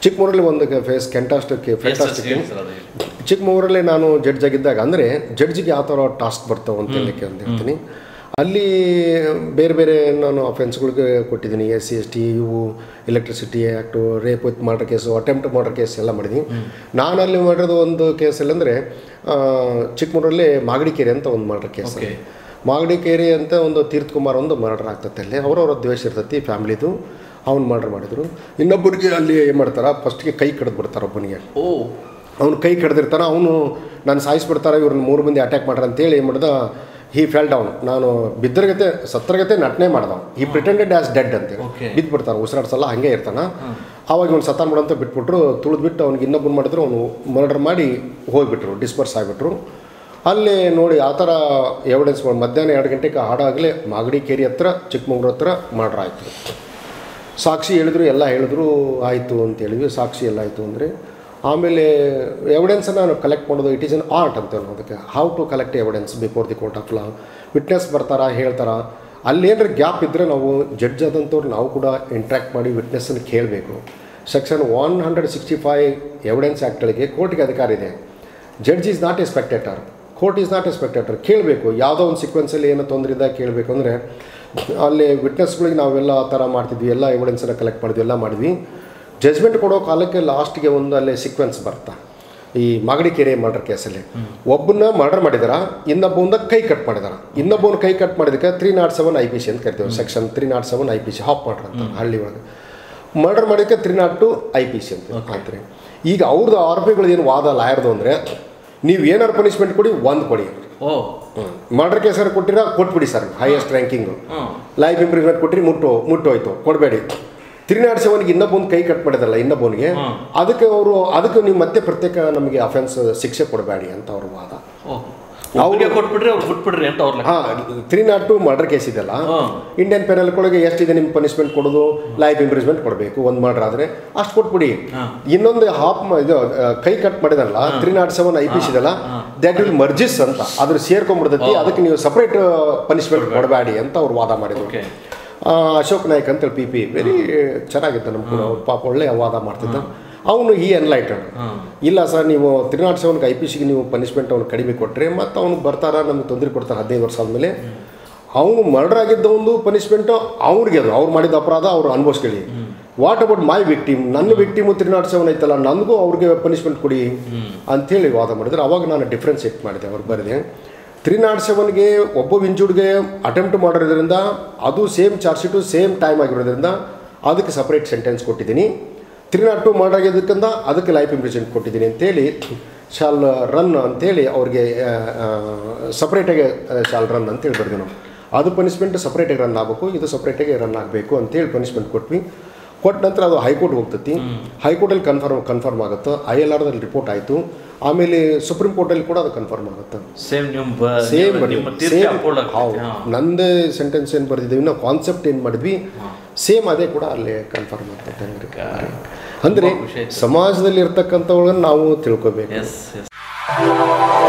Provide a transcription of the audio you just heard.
ಚಿಕ್ಕಮೂರಲ್ಲಿ ಒಂದು face fantastic yes yes fantastic ಹೇಳಿ sir ಅದು ಹೇಳಿ. ಚಿಕ್ಕಮಗಳೂರಲ್ಲಿ ನಾನು ಜಡ್ಜ್ ಆಗಿದ್ದಾಗ ಅಂದರೆ ಜಡ್ಜಿಗೆ ಯಾವ ಥರ ಟಾಸ್ಕ್ ಬರ್ತಾವೆ ಅಂತ ಹೇಳಲಿಕ್ಕೆ ಅಂತ ಹೇಳ್ತೀನಿ ಅಲ್ಲಿ ಬೇರೆ ಬೇರೆ ನಾನು ಅಫೆನ್ಸ್ಗಳಿಗೆ ಕೊಟ್ಟಿದ್ದೀನಿ ಎಸ್ ಸಿ ಎಸ್ ಟಿ ಇವು electricity act rape with murder case attempt murder case ಎಲ್ಲ ಮಾಡಿದ್ದೀನಿ ನಾನು ಅಲ್ಲಿ ಮಾಡಿರೋದು ಒಂದು ಕೇಸಲ್ಲಿ ಅಂದರೆ ಚಿಕ್ಕಮಗಳೂರಲ್ಲಿ ಮಾಗಡಿಕೆರೆ ಅಂತ ಒಂದು ಮರ್ಡರ್ ಕೇಸ್ Okay. ಮಾಗಡಿಕೇರಿ ಅಂತ ಒಂದು ತೀರ್ಥ್ ಕುಮಾರ್ ಒಂದು ಮರ್ಡರ್ ಆಗ್ತದೆ ಅಲ್ಲಿ ಅವ್ರವ್ರ ದ್ವೇಷ ಇರ್ತೈತಿ ಫ್ಯಾಮ್ಲಿದು ಅವ್ನು ಮರ್ಡರ್ ಮಾಡಿದ್ರು ಇನ್ನೊಬ್ಬರಿಗೆ ಅಲ್ಲಿ ಏನು ಮಾಡ್ತಾರೆ ಫಸ್ಟ್ಗೆ ಕೈ ಕಡ್ದು ಬಿಡ್ತಾರೆ ಒಬ್ಬನಿಗೆ ಓ ಅವ್ನು ಕೈ ಕಡ್ದಿರ್ತಾನೆ ಅವನು ನಾನು ಸಾಯಿಸ್ಬಿಡ್ತಾರೆ ಇವ್ರನ್ನ ಮೂರು ಮಂದಿ ಅಟ್ಯಾಕ್ ಮಾಡ್ರ ಅಂತೇಳಿ ಏನು ಮಾಡ್ದ ಹಿ ಫೆಲ್ ಡೌನ್ ನಾನು ಬಿದ್ದರಗತೆ ಸತ್ತರಗತೆ ನಟನೆ ಮಾಡ್ದ ಈ ಪ್ರಿಟೆಂಡೆಡ್ ಆಸ್ ಡೆಡ್ ಅಂತೇಳಿ Okay. ಬಿದ್ದುಬಿಡ್ತಾನೆ ಉಸಿರಾಡ್ಸಲ್ಲ ಹಾಗೆ ಇರ್ತಾನೆ ಆವಾಗ ಇವ್ನು ಸತ್ತಾನ ಮಾಡಂತ ಬಿಟ್ಬಿಟ್ರು ತುಳಿದ್ಬಿಟ್ಟು ಅವ್ನಿಗೆ ಇನ್ನೊಬ್ಬನ ಮಾಡಿದ್ರು ಅವನು ಮರ್ಡರ್ ಮಾಡಿ ಹೋಗ್ಬಿಟ್ರು ಡಿಸ್ಪರ್ಸ್ ಆಗಿಬಿಟ್ರು ಅಲ್ಲಿ ನೋಡಿ ಆ ಥರ ಎವಿಡೆನ್ಸ್ ಮಧ್ಯಾಹ್ನ ಎರಡು ಗಂಟೆಗೆ ಹಾಡಾಗಲೇ ಮಾಗಡಿ ಕೇರಿ ಹತ್ರ ಚಿಕ್ಕಮಗಳೂರು ಹತ್ರ ಮರ್ಡರ್ ಆಯಿತು ಸಾಕ್ಷಿ ಹೇಳಿದ್ರು ಎಲ್ಲ ಹೇಳಿದ್ರು ಆಯಿತು ಅಂತ ಹೇಳಿದ್ವಿ ಸಾಕ್ಷಿ ಎಲ್ಲ ಆಯಿತು ಅಂದರೆ ಆಮೇಲೆ ಎವಿಡೆನ್ಸನ್ನು ನಾನು ಕಲೆಕ್ಟ್ ಮಾಡೋದು ಇಟ್ ಈಸ್ ಅನ್ ಆರ್ಟ್ ಅಂತ ಅದಕ್ಕೆ how to collect evidence before the court of law witness ಬರ್ತಾರಾ ಹೇಳ್ತಾರಾ ಅಲ್ಲೇನಾರ ಗ್ಯಾಪ್ ಇದ್ದರೆ ನಾವು ಜಡ್ಜ್ ಆದಂಥವ್ರು ನಾವು ಕೂಡ ಇಂಟ್ರ್ಯಾಕ್ಟ್ ಮಾಡಿ ವಿಟ್ನೆಸ್ಸನ್ನು ಕೇಳಬೇಕು section one hundred sixty five evidence ಆ್ಯಕ್ಟ್ಗಳಿಗೆ ಕೋರ್ಟ್ಗೆ ಅಧಿಕಾರ ಇದೆ judge is not a spectator court is not a spectator ಕೇಳಬೇಕು ಯಾವುದೋ ಒಂದು ಸೀಕ್ವೆನ್ಸಲ್ಲಿ ಏನೋ ತೊಂದರೆ ಇದ್ದಾಗ ಕೇಳಬೇಕು ಅಂದರೆ ಅಲ್ಲಿ ವಿಟ್ನೆಸ್ಗಳಿಗೆ ನಾವೆಲ್ಲ ಆ ಥರ ಮಾಡ್ತಿದ್ವಿ ಎಲ್ಲ ಎವಿಡೆನ್ಸನ್ನು ಕಲೆಕ್ಟ್ ಮಾಡಿದ್ವಿ ಎಲ್ಲ ಮಾಡಿದ್ವಿ ಜಜ್ಮೆಂಟ್ ಕೊಡೋ ಕಾಲಕ್ಕೆ ಲಾಸ್ಟ್ಗೆ ಒಂದು ಅಲ್ಲಿ ಸೀಕ್ವೆನ್ಸ್ ಬರ್ತಾ ಈ ಮಾಗಡಿಕೆರೆ ಮರ್ಡರ್ ಕೇಸಲ್ಲಿ ಒಬ್ಬನ್ನ ಮರ್ಡರ್ ಮಾಡಿದಾರ ಇನ್ನೊಬ್ಬಂದ ಕೈ ಕಟ್ ಮಾಡಿದಾರ ಇನ್ನೊಬ್ಬನ ಕೈ ಕಟ್ ಮಾಡಿದಕ್ಕೆ three nought seven I P C ಅಂತ ಕರಿತೀವಿ section three nought seven I P C ಹಾಪ್ ಮಾಡ್ರ ಅಂತ ಹಳ್ಳಿ ಒಳಗೆ ಮರ್ಡರ್ ಮಾಡಿದ್ದಕ್ಕೆ three nought two I P C ಅಂತ ಅಂತಾರೆ ಈಗ ಅವ್ರದ್ದು ಆರೋಪಿಗಳು ಏನು ವಾದ ಲಾಯರ್ದು ಅಂದರೆ ನೀವು ಏನಾರು ಪನಿಷ್ಮೆಂಟ್ ಕೊಡಿ ಒಂದು ಕೊಡಿ ಓ ಮರ್ಡರ್ ಕೇಸರ್ ಕೊಟ್ಟಿರ ಕೊಟ್ಬಿಡಿ sir highest ranking hmm life improvement ಕೊಟ್ಟಿರಿ ಮುಟ್ಟು ಮುಟ್ಟೋಯ್ತು ಕೊಡಬೇಡಿ ತ್ರೀ ನಾಟ್ ಸೆವೆನ್ಗೆ ಇನ್ನೊಬ್ಬನ ಕೈ ಕಟ್ ಮಾಡಿದಾರಲ್ಲ ಇನ್ನೊಬ್ಬನಿಗೆ ಹ್ಮ್. ಅದಕ್ಕೆ ಅವರು ಅದಕ್ಕೆ ನೀವು ಮತ್ತೆ ಪ್ರತ್ಯೇಕ ನಮಗೆ ಅಫೆನ್ಸ್ ಶಿಕ್ಷೆ ಕೊಡಬೇಡಿ ಅಂತ ಅವ್ರ ವಾದ ಓ ಅವ್ರಿಗೆ ಕೊಟ್ಬಿಡ್ರಿ ಅವ್ರು ಬಿಟ್ಬಿಡ್ರಿ ಅಂತ ಅವ್ರ ಲೆಕ್ಕ ಹಾಂ three nought two murder case ಇದೆಲ್ಲ ಹ್ಮ್. ಇಂಡಿಯನ್ ಪೆನಲ್ ಕೊಳಗೆ ಎಷ್ಟಿದೆ ನಿಮ್ಮ ಪನಿಷ್ಮೆಂಟ್ ಕೊಡೋದು ಲೈಫ್ ಇಂಪ್ರೂವ್ಮೆಂಟ್ ಕೊಡಬೇಕು ಒಂದು ಮರ್ಡರ್ ಆದರೆ ಅಷ್ಟು ಕೊಟ್ಬಿಡಿ ಹಾ. ಇನ್ನೊಂದು ಹಾಫ್ ಇದು ಆ, ಕೈ ಕಟ್ ಮಾಡಿದಾರಲ್ಲ three nought seven I P C ಇದೆಲ್ಲ ದ್ಯಾಟ್ ವಿಲ್ ಮರ್ಜಿಸ್ ಅಂತ ಅದ್ರ ಸೇರ್ಕೊಂಡ್ಬಿಡ್ತೈತಿ ಅದಕ್ಕೆ ನೀವು ಸಪ್ರೇಟ್ ಪನಿಷ್ಮೆಂಟ್ ಕೊಡಬೇಡಿ ಅಂತ ಅವ್ರು ವಾದ ಮಾಡಿದ್ರು ಓಕೆ ಆ, ಅಶೋಕ್ ನಾಯ್ಕ್ ಅಂತೇಳಿ ಪಿ ಪಿ ವೆರಿ ಚೆನ್ನಾಗಿದ್ದ ನಮ್ಮ ಕೂಡ ಅವ್ರು ಪಾಪ ಒಳ್ಳೆ ವಾದ ಮಾಡ್ತಿದ್ದ ಅವನು ಈ ಎನ್ಲೈಟೆಡ್ ಹಾಂ ಇಲ್ಲ ಸರ್ ನೀವು ತ್ರೀ ನಾಟ್ ಸೆವೆನ್ಗೆ ಐ ಪಿ ಸಿಗೆ ನೀವು ಪನಿಷ್ಮೆಂಟ್ ಅವ್ನು ಕಡಿಮೆ ಕೊಟ್ಟರೆ ಮತ್ತು ಅವ್ನು ಬರ್ತಾರ ನಮ್ಗೆ ತೊಂದರೆ ಕೊಡ್ತಾರೆ ಹದಿನೈದು ವರ್ಷ ಆದಮೇಲೆ ಅವನು ಮರ್ಡರ್ ಆಗಿದ್ದ ಒಂದು ಪನಿಷ್ಮೆಂಟು ಅವ್ರಿಗೆ ಅದು ಅವ್ರು ಮಾಡಿದ ಅಪರಾಧ ಅವ್ರು ಅನುಭವಿಸ್ಕೊಳ್ಳಿ ವಾಟ್ ಅಬೌಟ್ ಮೈ ವಿಕ್ಟಿಮ್ ನನ್ನ ವಿಕ್ಟಿಮು ತ್ರೀ ನಾಟ್ ಸೆವೆನ್ ಐತಲ್ಲ ನನಗೂ ಅವ್ರಿಗೆ ಪನಿಷ್ಮೆಂಟ್ ಕೊಡಿ ಅಂಥೇಳಿ ವಾದ ಮಾಡಿದ್ರೆ ಅವಾಗ ನಾನು ಡಿಫ್ರೆನ್ಸಿಯೇಟ್ ಮಾಡಿದೆ ಅವ್ರು ಬರೆದೆ ತ್ರೀ ನಾಟ್ ಸೆವೆನ್ಗೆ ಒಬ್ಬ ವಿಂಜುಡ್ಗೆ ಅಟೆಂಪ್ಟ್ ಮಾಡಿರೋದ್ರಿಂದ ಅದು same charge sheet same time ಆಗಿರೋದ್ರಿಂದ ಅದಕ್ಕೆ ಸಪ್ರೇಟ್ ಸೆಂಟೆನ್ಸ್ ಕೊಟ್ಟಿದ್ದೀನಿ ತ್ರೀ ನಾಟ್ ಟು ಮಾಡಿರೋದಕ್ಕಿಂತ ಅದಕ್ಕೆ ಲೈಫ್ ಇಂಪ್ರಿಸೆಂಟ್ ಕೊಟ್ಟಿದ್ದೀನಿ ಅಂತೇಳಿ ಶಾಲ್ ರನ್ ಅಂತೇಳಿ ಅವ್ರಿಗೆ ಸಪ್ರೇಟಾಗಿ ಶಾಲ್ ರನ್ ಅಂತೇಳಿ ಬರ್ತೀವಿ ನಾವು ಅದು ಪನಿಷ್ಮೆಂಟ್ ಸಪ್ರೇಟಾಗಿ ರನ್ ಆಗಬೇಕು ಇದು ಸಪ್ರೇಟಾಗಿ ರನ್ ಆಗಬೇಕು ಅಂತೇಳಿ ಪನಿಷ್ಮೆಂಟ್ ಕೊಟ್ವಿ ಕೊಟ್ಟ ನಂತರ ಅದು ಹೈಕೋರ್ಟ್ ಹೋಗ್ತೈತಿ ಹೈಕೋರ್ಟಲ್ಲಿ ಕನ್ಫರ್ಮ್ ಕನ್ಫರ್ಮ್ ಆಗುತ್ತೆ ಐ ಎಲ್ ಆರ್ದಲ್ಲಿ ರಿಪೋರ್ಟ್ ಆಯಿತು ಆಮೇಲೆ ಸುಪ್ರೀಂ ಕೋರ್ಟಲ್ಲಿ ಕೂಡ ಅದು ಕನ್ಫರ್ಮ್ ಆಗುತ್ತೆ ಸೇಮ್ ನಿಮ್ಮ ಸೇಮ್ ನಿಮ್ಮ ತೀರ್ಪು ಅಪ್ಲೋಡ್ ಆಗ್ತೈತೆ ಹಾಂ ನಂದೇ ಸೆಂಟೆನ್ಸ್ ಏನು ಬರೆದಿದ್ದೀವಿ ನಾವು ಕಾನ್ಸೆಪ್ಟ್ ಏನು ಮಾಡಿದ್ವಿ ಸೇಮ್ ಅದೇ ಕೂಡ ಅಲ್ಲಿ ಕನ್ಫರ್ಮ್ ಆಗ್ತೈತೆ ಹಂಗ್ರಿ ಅಂದರೆ ಖುಷಿ ಆಯ್ತು. ಸಮಾಜದಲ್ಲಿ ಇರ್ತಕ್ಕಂಥವುಗಳನ್ನ ನಾವು ತಿಳ್ಕೊಬೇಕು ಎಸ್ ಎಸ್